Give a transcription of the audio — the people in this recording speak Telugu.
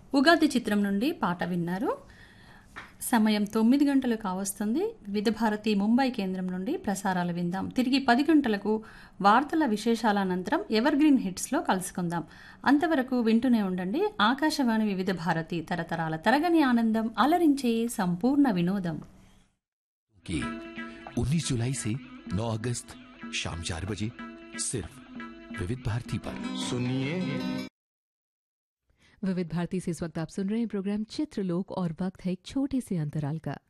ఉగాది చిత్రం నుండి పాట విన్నారు సమయం తొమ్మిది గంటలు కావస్తుంది వివిధ భారతి ముంబై కేంద్రం నుండి ప్రసారాలు విందాం తిరిగి పది గంటలకు వార్తల విశేషాల అనంతరం ఎవర్ గ్రీన్ హిట్స్లో కలుసుకుందాం అంతవరకు వింటూనే ఉండండి ఆకాశవాణి వివిధ భారతి తరతరాల తరగని ఆనందం అలరించే సంపూర్ణ వినోదం की 19 जुलाई से 9 अगस्त शाम चार बजे सिर्फ विविध भारती पर सुनिए विविध भारती से इस वक्त आप सुन रहे हैं प्रोग्राम चित्रलोक और वक्त है एक छोटे से अंतराल का